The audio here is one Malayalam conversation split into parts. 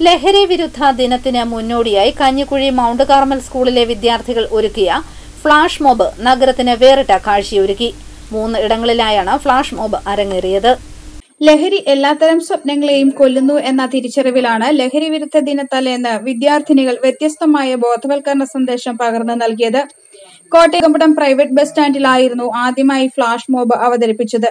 ലഹരി വിരുദ്ധ ദിനത്തിന് മുന്നോടിയായി കഞ്ഞിക്കുഴി മൗണ്ട് കാർമൽ സ്കൂളിലെ വിദ്യാർത്ഥികൾ ഒരുക്കിയ ഫ്ളാഷ് മോബ് നഗരത്തിന് വേറിട്ട കാഴ്ചയൊരുക്കി മൂന്ന് ഇടങ്ങളിലായാണ് ഫ്ളാഷ് മോബ് അരങ്ങേറിയത് ലഹരി എല്ലാത്തരം സ്വപ്നങ്ങളെയും കൊല്ലുന്നു എന്ന തിരിച്ചറിവിലാണ് ലഹരി വിരുദ്ധ ദിനത്തലേന്ന് വിദ്യാർത്ഥിനികൾ വ്യത്യസ്തമായ ബോധവൽക്കരണ സന്ദേശം പകർന്നു നൽകിയത് കോട്ടയകമ്പടം പ്രൈവറ്റ് ബസ് സ്റ്റാൻഡിലായിരുന്നു ആദ്യമായി ഫ്ളാഷ് മോബ് അവതരിപ്പിച്ചത്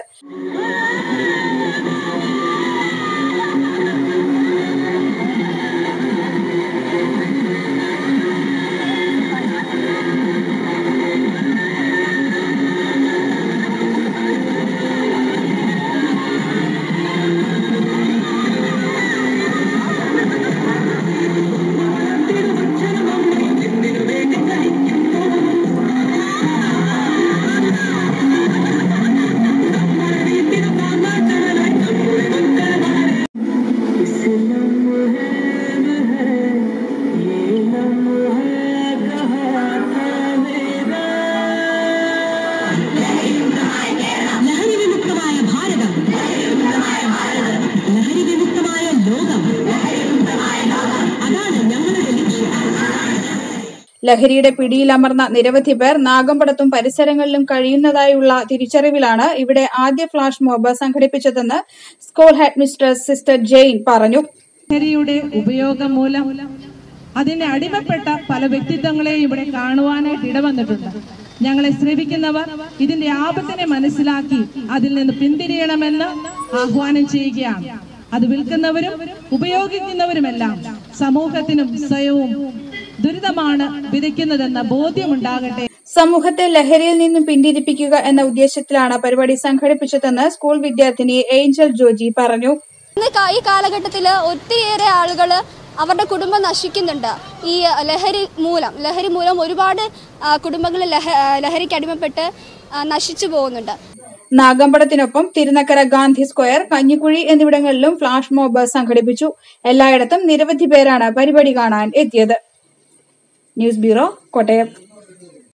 ലഹരി വിമുക്തമായ ഭാരതം ലഹരി വിമുക്തമായ ലോകം അതാണ് ഞങ്ങളുടെ ലക്ഷ്യം ലഹരിയുടെ പിടിയിലമർന്ന നിരവധി പേർ നാഗമ്പടത്തും പരിസരങ്ങളിലും കഴിയുന്നതായുള്ള തിരിച്ചറിവിലാണ് ഇവിടെ ആദ്യ ഫ്ളാഷ് മോബ് സംഘടിപ്പിച്ചതെന്ന് school head mister sister Jane പറഞ്ഞു ലഹരിയുടെ ഉപയോഗം മൂലം അതിന് അടിമപ്പെട്ട പല വ്യക്തിത്വങ്ങളെയും ഇവിടെ കാണുവാനായിട്ട് ഇടവന്നിട്ടുണ്ട് ഞങ്ങളെ ശ്രമിക്കുന്നവർ ഇതിന്റെ ആപത്തിനെ മനസ്സിലാക്കി അതിൽ നിന്ന് പിന്തിരിയണമെന്ന് ആഹ്വാനം ചെയ്യുകയാണ് അത് വിൽക്കുന്നവരും ഉപയോഗിക്കുന്നവരുമെല്ലാം സമൂഹത്തിനും സ്വയവും ദുരിതമാണ് വിതയ്ക്കുന്നതെന്ന ബോധ്യമുണ്ടാകട്ടെ സമൂഹത്തെ ലഹരിയിൽ നിന്നും പിന്തിരിപ്പിക്കുക എന്ന ഉദ്ദേശത്തിലാണ് പരിപാടി സംഘടിപ്പിച്ചതെന്ന് സ്കൂൾ വിദ്യാർത്ഥിനി ഏഞ്ചൽ ജോജി പറഞ്ഞു ഇന്ന് കാ- ഈ കാലഘട്ടത്തിൽ ഒത്തിരിയേറെ ആളുകൾ അവരുടെ കുടുംബം നശിക്കുന്നുണ്ട് ഈ ലഹരി മൂലം ലഹരി മൂലം ഒരുപാട് കുടുംബങ്ങൾ ലഹ ലഹരിക്ക് അടിമപ്പെട്ട് ആ, നശിച്ചു പോകുന്നുണ്ട് നാഗമ്പടത്തിനൊപ്പം തിരുനക്കര ഗാന്ധി സ്ക്വയർ കഞ്ഞിക്കുഴി എന്നിവിടങ്ങളിലും ഫ്ളാഷ് മോബ് സംഘടിപ്പിച്ചു എല്ലായിടത്തും നിരവധി പേരാണ് പരിപാടി കാണാൻ എത്തിയത് ന്യൂസ് ബ്യൂറോ കോട്ടയം